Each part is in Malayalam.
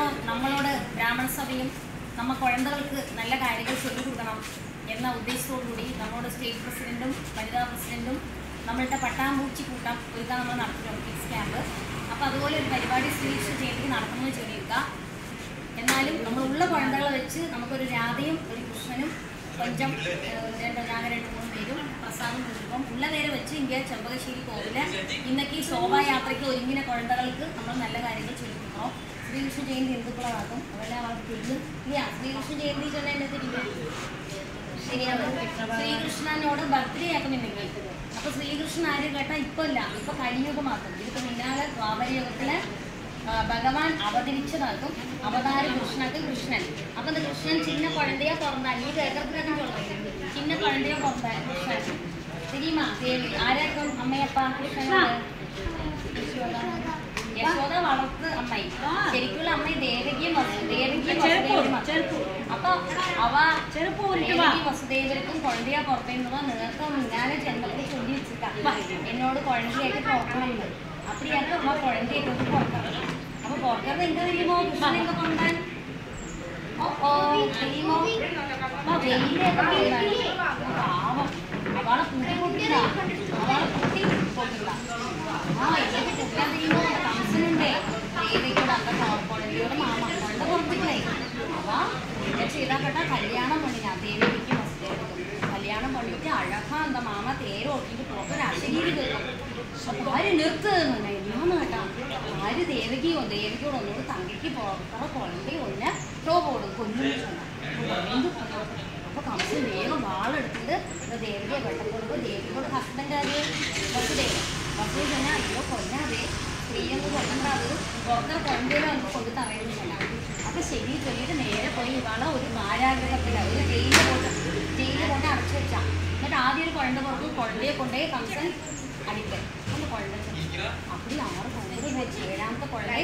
കാരണം നമ്മളോട് ബ്രാഹ്മണ സഭയും നമ്മ കുഴന്തകൾക്ക് നല്ല കാര്യങ്ങൾ ചൊല്ലി കൊടുക്കണം എന്ന ഉദ്ദേശത്തോടുകൂടി നമ്മളോട് സ്റ്റേറ്റ് പ്രസിഡന്റും വനിതാ പ്രസിഡന്റും നമ്മളുടെ പട്ടാമ്പൂച്ചി കൂട്ടം ഒരുക്കാൻ നമ്മൾ നടത്തിയിട്ടുണ്ട് കിഡ്സ് ക്യാമ്പ് അപ്പോൾ അതുപോലെ ഒരു പരിപാടി ശ്രീകൃഷ്ണ ജയന്തി നടത്തുന്നത് ചൊല്ലിയിരിക്കുക എന്നാലും നമ്മൾ ഉള്ള കുഴന്തകളെ വെച്ച് നമുക്കൊരു രാധയും ഒരു കൃഷ്ണനും കൊഞ്ചം ഏഹ്, രണ്ട് ഞാന് രണ്ട് മൂന്ന് പേരും പ്രസാദം കൊടുക്കും ഉള്ള നേരെ വെച്ച് ഇന്ത്യ ചെമ്പകശ്ശേരി കോവില് ഇന്നൊക്കെ ഈ ശോഭായാത്രയ്ക്ക് ഒരുങ്ങിന കുഴന്തകൾക്ക് നമ്മൾ നല്ല കാര്യങ്ങൾ ചൊല്ലിക്കൊടുക്കണം ശ്രീകൃഷ്ണ ജയന്തി ഹിന്ദുക്കളാക്കും അതെല്ലാം അവർക്ക് തിരിഞ്ഞു ഇല്ല ശ്രീകൃഷ്ണ ജയന്തി ചൊല്ലാൻ എന്നെ തിരിഞ്ഞു ശരിയാണ് ശ്രീകൃഷ്ണനോട് ബർത്ത്ഡേ ആക്കുന്നുണ്ടെങ്കിൽ അപ്പൊ ശ്രീകൃഷ്ണൻ ആര് കേട്ടാ ഇപ്പൊ ഇല്ല ഇപ്പൊ കലിയുഗമാക്കും ഇതിപ്പോ പിന്നാലെ ദ്വാപരയുഗത്തില് ആ, ഭഗവാൻ അവതരിച്ചതാക്കും അവതാര കൃഷ്ണക്ക് കൃഷ്ണൻ അപ്പൊ இந்த கிருஷ்ணன் சின்ன குழந்தையா பிறந்தா நீ கேட்கறதுக்காக சொல்றேன் சின்ன குழந்தையா பிறந்தா கிருஷ்ணன் தெரியுமா தேவி ആരാക്കും അമ്മയപ്പ കൃഷ്ണനോട് യശോദ വളർത്ത് അമ്മായി ശരിക്കുള്ള അമ്മ ദേവകിയും വസു- ദേവകിയും വസുദേവരും അപ്പൊ അവ ദേവകി വസുദേവർക്കും കുഴந்தையா പുറത്തേന്നതോ നിങ്ങൾക്ക് മുന്നാലെ ജന്മത്തിൽ ചൊല്ലി വെച്ചിട്ടാ എന്നോട് കുഴந்தைയായിട്ട് പുറക്കണം എന്ന് அப்படியாக்க அம்மா குழந்தையை கொண்டு பிறக்கிறது அப்ப பிறக்கிறது எங்க தெரியுமோ கிருஷ்ணன் எங்க பிறந்தான் ஓ ஓ தெரியுமோ அம்மா வெயிலேഒക്കെ പിറന്നാണ്. പാവം അവളെ കൂട്ടി കൊണ്ടില്ല അവളെ കൂട്ടി കൊണ്ടില്ല ആ എനിക്ക് കുട്ടാൻ தெரியுമോ കംസനുണ്ടേ ദേവിക്കൂടെ അന്റെ കുഴந்தையோட മാമ കുഴந்தை പുറത്തിട്ടായി അവ என்ன ചെയ്താ കേട്ടാ കല്യാണം പണിയാ ദേവിക്ക് വസുദേവക്കും കല്യാണം പണിയിട്ട് അഴകാ அந்த മാമ തേര് ഓട്ടിട്ട് പുറത്തൊരു അശരീരി കേൾക്കും അപ്പൊ ആര് നിർത്തുന്നു എന്നാന്ന് കേട്ടാ ആര് ദേവകിയോ ദേവിക്കോട് ഒന്നുകൂടി തങ്കയ്ക്ക് പുറത്തുള്ള കുഴந்தை ഒന്ന് ഷോ പോടും കൊല്ലുന്നു അപ്പൊ കംസൻ വേഗം വാളെടുത്തിട്ട് ഇത് ദേവിയെ വെട്ടക്കൊടുക്കും ദേവിയോട് ഹസ്ബൻഡ് ആര് വസുദേവൻ വസുദേവൻ തന്നെ അയ്യോ കൊല്ലാതെ സ്ത്രീയൊന്നും കൊല്ലണ്ടാത് പുറത്തെ കുഴന്തയിലും നമുക്ക് കൊണ്ട് തറയുന്നില്ല അപ്പൊ ശരി ചൊല്ലിയിട്ട് നേരെ പോയി ഇവാളെ ഒരു കാരാഗ്രഹത്തില ഒരു ജയിലിൽ കൊണ്ട് ജയിലിൽ കൊണ്ട് അടച്ചു വെച്ചാ എന്നിട്ട് ആദ്യം ഒരു കുഴന്ത പുറത്ത് കുഴന്തയെ കൊണ്ടേ കംസൻ അടിക്കൽ ഒന്ന് കുഴന്ത அப்படி ஆறு குழந்தைகள் போச்சு ஏழாமത്തെ കുഴந்தை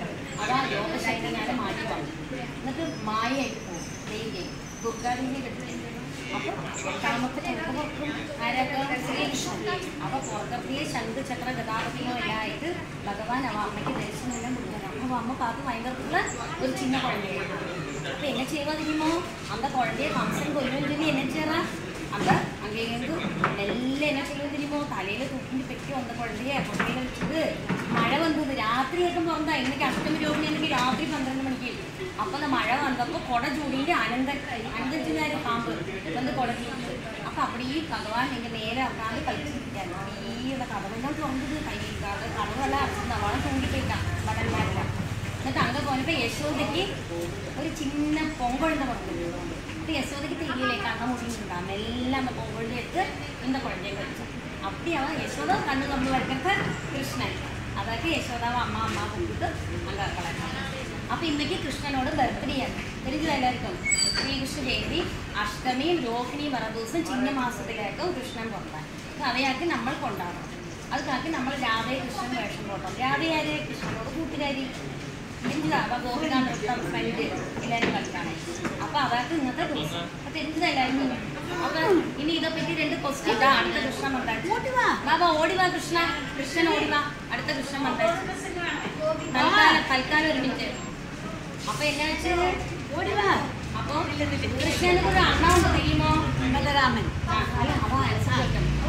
അതാ യോഗശൈലനാല് മാറ്റി വന്നു എന്നിട്ട് മായയായിട്ട് പോകും ദേവിയെ ദുർഗാദേവിയെ കെട്ടിട്ടുണ്ട് അപ്പൊ എട്ടാമത്തെ കുഴപ്പം പുറത്തും ആരൊക്കെ ശ്രീകൃഷ്ണൻ അവ പുറത്തപ്പിയെ ശംഖ് ചക്ര ഗതാഗതമോ എല്ലാം ആയിട്ട് ഭഗവാൻ അവ അമ്മയ്ക്ക് ദർശനം എല്ലാം കൊടുക്കണം അപ്പൊ അമ്മ பார்த்து ഭയങ്കരത്തിലുള്ള ഒരു ചിന്ന കുഴந்தைയാണ് அப்ப என்ன செய்வா தெரியுமோ அந்த குழந்தைய கம்சன் கொல்லும் சொல்லி என்ன செய்யறா அந்த அங்கேருந்து மெல்ல என்ன செய்வது தெரியுமோ தலையில தூக்கிட்டு பெட்டி வந்த குழந்தைய குழந்தையில வச்சது മഴ വന്നത് രാത്രിയൊക്കെ പുറന്താ എനിക്ക് അഷ്ടമി രോഹിണി എനിക്ക് രാത്രി പന്ത്രണ്ട് മണിക്ക് അപ്പൊ அந்த മഴ വന്നപ്പോ കൊട ചൂടിയിട്ട് അനന്തൻ അനന്തത്തിനായ പാമ്പ് வந்து കൊട ചൂടിട്ട് അപ്പൊ அப்படியே ഭഗവാൻ എന്റെ നേരെ ഉட்காந்து കളിച്ചിരിക്കാണ് அப்படியே കഥവെല്ലാം തുറന്നത് കയ്യിൽ കഥവെല്ലാം അടച്ചിട്ട് അവളെ തൂങ്ങിപ്പോയിട്ടാ ഭടന്മാരെല്ലാം എന്നിട്ട് അങ്ങ് പോയപ്പോ യശോദയ്ക്ക് ഒരു ചിന്ന പൊങ്കൊഴുന്ന പറഞ്ഞു അപ്പൊ യശോദയ്ക്ക് தெரியல கண்ண முடிஞ்சுட்டா மெல்ல அந்த பொங்கல் எடுத்து இந்த குழந்தைய கழிச்சு அப்படி அவன் யசோதா கண்ணு கம்பு வரைக்கிறது கிருஷ்ணன் അതൊക്കെ യശോദാവ് അമ്മ അമ്മ കൊണ്ടിട്ട് അങ്ങ് കളക്കാം അപ്പൊ ഇന്നേക്ക് കൃഷ്ണനോട് ബർത്ത്ഡേ ആണ് தெரிஞ்சது എല്ലാവർക്കും ശ്രീകൃഷ്ണ ജയന്തി അഷ്ടമിയും രോഹിണിയും വர ദിവസം ചിങ്ങമാസത്തിലേക്കും കൃഷ്ണൻ പുറത്താൻ അപ്പൊ അവയാക്കി നമ്മൾ കൊണ്ടാടണം അതുകാക്കി നമ്മൾ രാധയെ കൃഷ്ണൻ വേഷം പോട്ടം രാധയാരെ കൃഷ്ണനോട് കൂട്ടുകാരി தெரிஞ்சுதா அவ கோபிகா நൃത്തം ഫ്രണ്ട് എല്ലാവരും കളിക്കാണ് അപ്പൊ അവർക്ക് ഇന്നത്തെ ദിവസം അപ്പൊ தெரிஞ்சதா എല്ലാവരും അപ്പൊ ഇനി ഇതെ പറ്റി രണ്ട് ക്വസ്റ്റ്യൻ ഇതാ അടുത്ത കൃഷ്ണൻ വന്നാச்சு ബാബാ ഓടി വാ കൃഷ്ണ കൃഷ്ണൻ ഓടി വാ അടുത്ത കൃഷ്ണൻ വന്നാச்சு തൽക്കാലം തൽക്കാലം ഒരു മിനിറ്റ് അപ്പൊ എന്നാ വെച്ചത് ഓടി വാ അപ്പൊ കൃഷ്ണന് ഒരു അണ്ണ ഉണ്ട് தெரியுமோ ബലരാമൻ ആ, അല്ല അവ ആൻസർ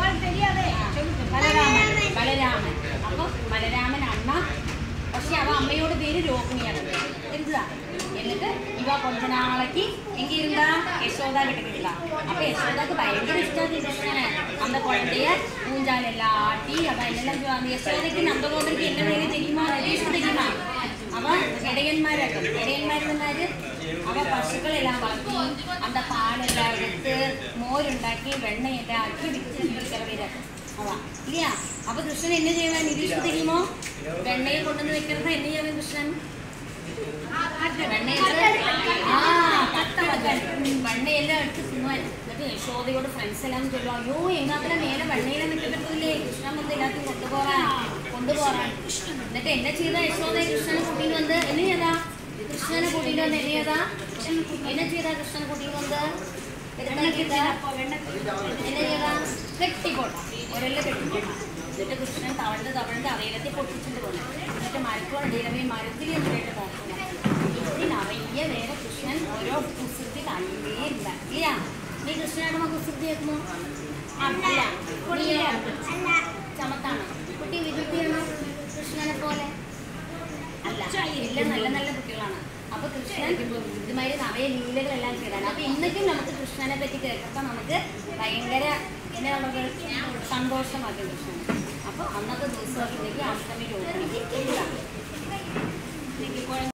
വെക്കണം ബലരാമൻ ബലരാമൻ അപ്പൊ ബലരാമൻ അണ്ണ പക്ഷെ അവ അമ്മയോട് പേര് രോഹിണിയാണ് தெரிஞ்சுதா എന്നിട്ട് ഇവ കൊഞ്ച നാളേക്ക് എങ്ക இருந்தா യശോദ കിട്ടുന്നില്ല അപ്പൊ യശോദക്ക് ഭയങ്കര ഇഷ്ടമാണ് കൃഷ്ണന് அந்த குழந்தைய ஊஞ்சாலெல்லாம் ஆட்டி அவ என்னெல்லாம் அந்த யசோദയ്ക്ക് നന്ദഗോപർക്ക് என்ன പേര് தெரியுமா രതീഷ് தெரியுமா അവ ഇടയന്മാരാക്കും ഇടയന്മാരെന്നാല് അവ പശുക്കളെല്ലാം വളർത്തി அந்த പാലെല്ലാം എടുത്ത് മോരുണ്ടാക്കി വെണ്ണയെല്ലാം ആക്കി വിറ്റിറവരാക്കും അവ ഇല്ല അപ്പൊ കൃഷ്ണൻ എന്നെ ചെയ്യുവാൻ നിരീക്ഷ தெரியுമോ വെണ്ണയെ കൊണ്ടുവന്ന് വെക്കുന്നത് എന്നെ ചെയ്യാൻ കൃഷ്ണൻ വെണ്ണയെല്ലാം എടുത്ത് തിന്നുവാൻ എന്നിട്ട് യശോദയോട് ഫ്രണ്ട്സ് എല്ലാം ചൊല്ലും അയ്യോ എങ്ങാത്തിലെ മേലെ വെണ്ണയിലെ നിൽക്കത്തില്ലേ കൃഷ്ണൻ വന്ന് എല്ലാത്തും കൊണ്ടുപോറാൻ കൊണ്ടുപോറാൻ എന്നിട്ട് എന്നെ ചെയ്ത യശോദ കൃഷ്ണനെ കൂട്ടിയിൽ വന്ന് എന്നെ ചെയ്താ കൃഷ്ണനെ കൂട്ടിയിൽ വന്ന് എന്നെ ചെയ്താ എന്നെ ചെയ്താ കൃഷ്ണനെ കൂട്ടിയിൽ വന്ന് എന്നെ ചെയ്താ എന്നെ ചെയ്താ കെട്ടിപ്പോട്ടാ ഒരെല്ലാം കെട്ടിപ്പോട്ടാ എന്നിട്ട് കൃഷ്ണൻ തവണ്ട് തവണ്ട് അവയിലത്തെ പൊട്ടിച്ചിട്ട് പോകണം എന്നിട്ട് മരക്കോട് ഇടവേ മരത്തിൽ എന്നിട്ട് നോക്കണം കേൾക്കുമോ അല്ല നീയോ ചമത്താണോ കുട്ടി വികൃതിയാണോ കൃഷ്ണനെ പോലെ അല്ല എല്ലാം നല്ല നല്ല കുട്ടികളാണ് അപ്പൊ കൃഷ്ണൻ ഇതുമാതിരി നവയ ലീലകളെല്ലാം ചെയ്താണ് അപ്പൊ ഇന്നേക്കും നമുക്ക് കൃഷ്ണനെ പറ്റി കേൾക്കുമ്പോൾ നമുക്ക് ഭയങ്കര എന്താ നമുക്ക് സന്തോഷമാക്കും കൃഷ്ണൻ അപ്പൊ അന്നത്തെ ദിവസം ഇന്നേക്ക് അഷ്ടമി രോഹിണി